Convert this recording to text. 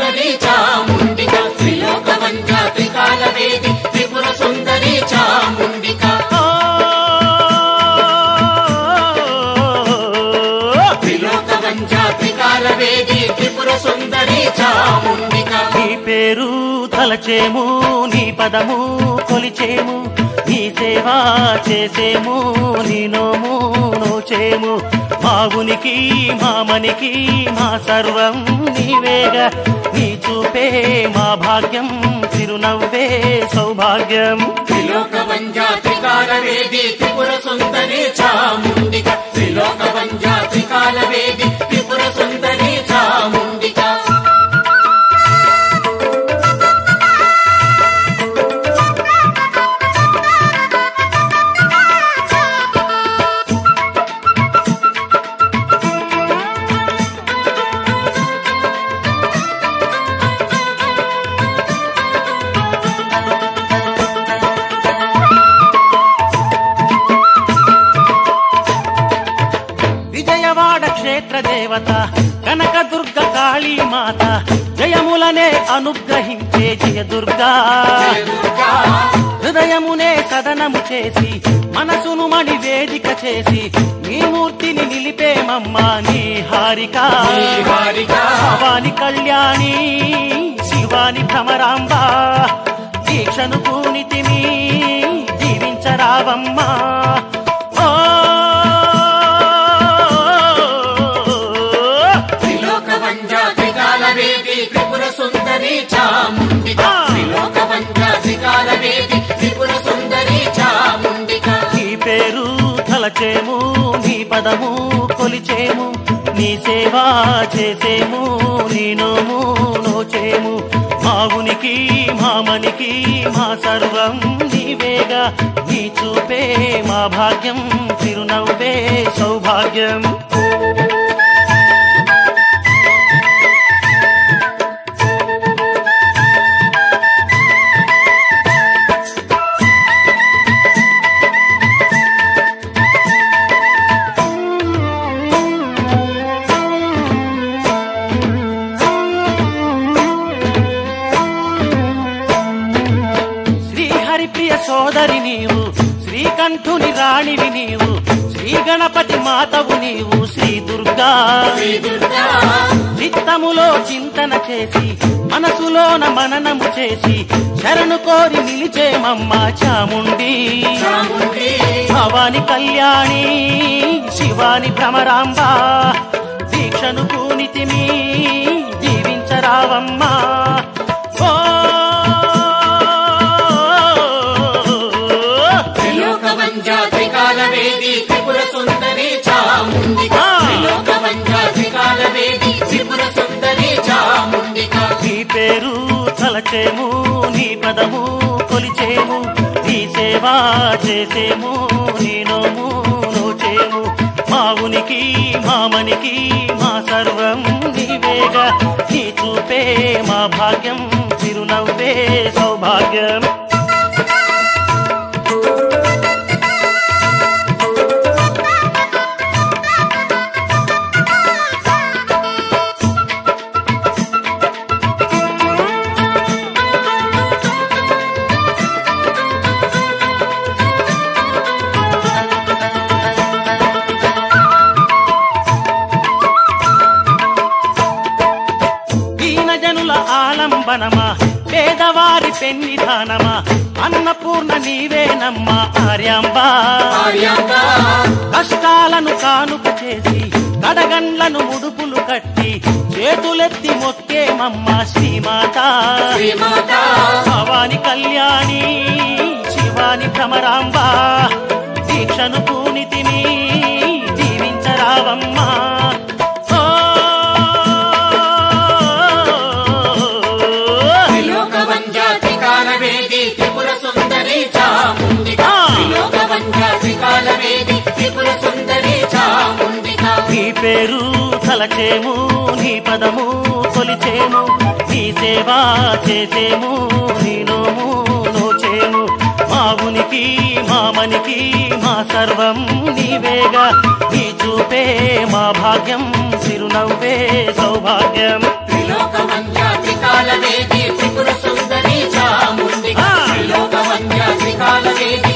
సుందరి చాముండిక త్రిలోక వంద్య త్రికాల వేది త్రిపుర సుందరి చాముండిక త్రిలోక వంద్య త్రికాల వేది త్రిపుర సుందరి చాముండిక నీ పేరు తలచేము నీ పదము కొలిచేము నీ సేవ చేసేము నీ నోము నోచేము మావునికి మామనికి మా సర్వం నీవేగా నీ చూపే మా భాగ్యం చిరునవ్వే సౌభాగ్యం త్రిలోక వంద్య త్రికాల వేది త్రిపుర సుందరి చాముండిక త్రిలోక వంద్య త్రికాల వేది త్రిపుర సుందరి చాముండిక విజయవాడ క్షేత్ర దేవత కనక దుర్గ కాళీ మాత జయములనే అనుగ్రహించే జయ దుర్గా హృదయమునే సదనము చేసి మనసును మణి వేదిక చేసి నీ మూర్తిని నిలిపేమమ్మా నీ హారిక హారిక. భవాని కళ్యాణి శివాని భ్రమరాంబ దీక్షను పూనితిమి జీవించరావమ్మా ఓ త్రిలోక వంద్య త్రికాల వేది త్రిపుర సుందరి చాముండిక త్రిలోక వంద్య త్రికాల వేది త్రిపుర సుందరి చాముండిక నీ పేరు తలచేము నీ పదము కొలిచేము నీ సేవ చేసేము నీ నోము నోచేము మావునికి మామనికి మా సర్వం నీవేగా నీ చూపే మా భాగ్యం చిరునవ్వే సౌభాగ్యం శ్రీహరిప్రియ సోదరి నీవు శ్రీకంఠుని రాణివి నీవు శ్రీ గణపతి మాతవు నీవు శ్రీ దుర్గా శ్రీ దుర్గా చిత్తములో చింతన చేసి మనసులోన మననము చేసి శరణు కోరి నిలిచేమమ్మ చాముండి చాముండి భవాని కళ్యాణి శివాని భ్రమరాంబ దీక్షను పూనితిమి జీవించరావమ్మా ఓ త్రిలోక వంద్య త్రికాల వేది త్రిపుర సుందరి చాముండిక త్రిలోక వంద్య త్రికాల వేది త్రిపుర సుందరి చాముండిక నీ పేరు తలచేము నీ పదము కొలిచేము నీ సేవ చేసేము నీ నోము నోచేము మావునికి మామనికి మా సర్వం నీవేగా నీ చూపే మా భాగ్యం చిరునవ్వే సౌభాగ్యం దీనజనుల ఆలంబనమా పేదవారి పెన్నిధానమా అన్నపూర్ణ నీవేనమ్మా ఆర్యాంబా ఆర్యాంబ కష్టాలను కానుక చేసి కడగండ్లను ముడుపులు కట్టి చేతులెత్తి మొక్కేమమ్మ శ్రీమాత శ్రీమాత భవాని కళ్యాణి శివాని భ్రమరాంబ దీక్షను పూనితిని జీవించరావమ్మా ఓ త్రిలోక వంద్య త్రికాల వేది త్రిపుర సుందరి చాముండిక త్రిలోక వంద్య త్రికాల వేది త్రిపుర సుందరి చాముండిక నీ పేరు తలచేము నీ పదము కొలిచేము నీ సేవ చేసేము నీ నోము నోచేము మావునికి మామనికి మా సర్వం నీవేగా నీ చూపే మా భాగ్యం చిరునవ్వే సౌభాగ్యం త్రిలోక వంద్య త్రికాల త్రికాల వేది త్రిపుర సుందరి చాముండిక ఆ. త్రిలోక వంద్య త్రికాల వేది